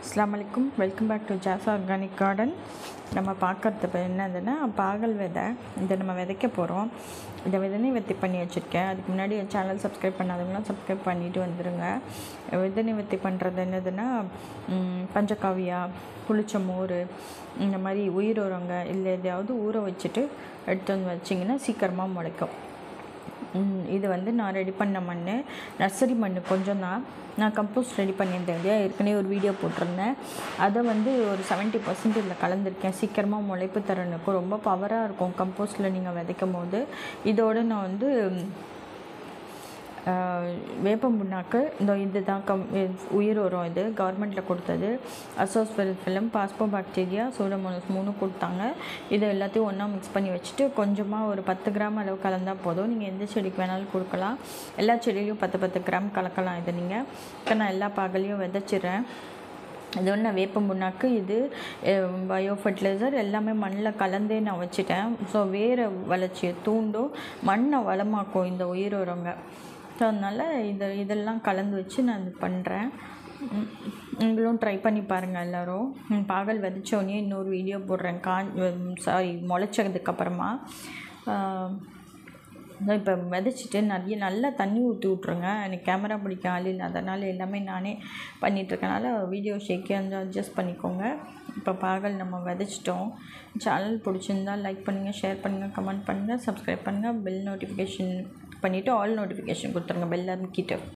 அஸ்ஸலாமு அலைக்கும் welcome back to Jas organic garden நம்ம பார்க்கறது இப்போ என்னதுன்னா பாகல் விதை இதை நம்ம விதைக்க போகிறோம் இந்த விதனை வெத்தி பண்ணி வச்சுருக்கேன் அதுக்கு முன்னாடி என் சேனல் சப்ஸ்கிரைப் பண்ணாதவங்களாம் சப்ஸ்கிரைப் பண்ணிட்டு வந்துடுங்க விதனை வெத்தி பண்ணுறது என்னதுன்னா ம், பஞ்சகாவியா புளிச்ச மோர் இந்த மாதிரி உயிர் உரங்க இல்லை எதையாவது ஊற வச்சுட்டு எடுத்து வந்து வச்சிங்கன்னா சீக்கிரமாக முளைக்கும் ம், இது வந்து நான் ரெடி பண்ண மண் நர்சரி மண் கொஞ்சம் தான் நான் கம்போஸ்ட் ரெடி பண்ணியிருந்தேன் இல்லையா ஏற்கனவே ஒரு வீடியோ போட்டிருந்தேன் அதை வந்து ஒரு செவன்ட்டி பர்சன்ட் இதில் கலந்துருக்கேன் சீக்கிரமாக முளைப்பு தரனுக்கும் ரொம்ப பவராக இருக்கும் கம்போஸ்ட்டில் நீங்கள் விதைக்கும் போது இதோடு நான் வந்து ஆஹ், வேப்பம் புண்ணாக்கு இந்த இது தான் கம் இது உயிர் உரம் இது கவர்மெண்ட்டில் கொடுத்தது அசோஸ்பெரிஃபிலம் பாஸ்போ பாக்டீரியா சூடமோனஸ் மூணு கொடுத்தாங்க இதை எல்லாத்தையும் ஒன்றா மிக்ஸ் பண்ணி வச்சுட்டு கொஞ்சமாக ஒரு பத்து கிராம் அளவு கலந்தால் போதும் நீங்கள் எந்த செடிக்கு வேணாலும் கொடுக்கலாம் எல்லா செடியிலையும் பத்து பத்து கிராம் கலக்கலாம் இதை நீங்கள் இப்போ நான் எல்லா பாகலையும் விதைச்சிடுறேன் இது ஒன்று வேப்பம் புண்ணாக்கு இது பயோ ஃபர்டிலைசர் எல்லாமே மண்ணில் கலந்தே நான் வச்சுட்டேன் ஸோ வேறு வளர்ச்சியை தூண்டும் மண்ணை வளமாக்கும் இந்த உயிர் உரங்க ஸோ அதனால் இது இதெல்லாம் கலந்து வச்சு நான் இது பண்ணுறேன் ம், நீங்களும் ட்ரை பண்ணி பாருங்கள் எல்லோரும் ம், பாகல் விதைச்சோடனே இன்னொரு வீடியோ போடுறேன் கா சாரி முளைச்சதுக்கப்புறமா இப்போ விதைச்சிட்டு நிறைய நல்லா தண்ணி ஊற்றி விட்ருங்க எனக்கு கேமரா பிடிக்க ஆள் இல்லை அதனால் எல்லாமே நானே பண்ணிகிட்ருக்கனால வீடியோ ஷேக்கி வந்து அட்ஜஸ்ட் பண்ணிக்கோங்க இப்போ பாகல் நம்ம விதைச்சிட்டோம் சேனல் பிடிச்சிருந்தா லைக் பண்ணுங்கள் ஷேர் பண்ணுங்கள் கமெண்ட் பண்ணுங்கள் சப்ஸ்கிரைப் பண்ணுங்கள் பெல் நோட்டிஃபிகேஷன் பண்ணிவிட்டு ஆல் நோட்டிஃபிகேஷன் கொடுத்துருங்க பெல் அமைக்கிட்டு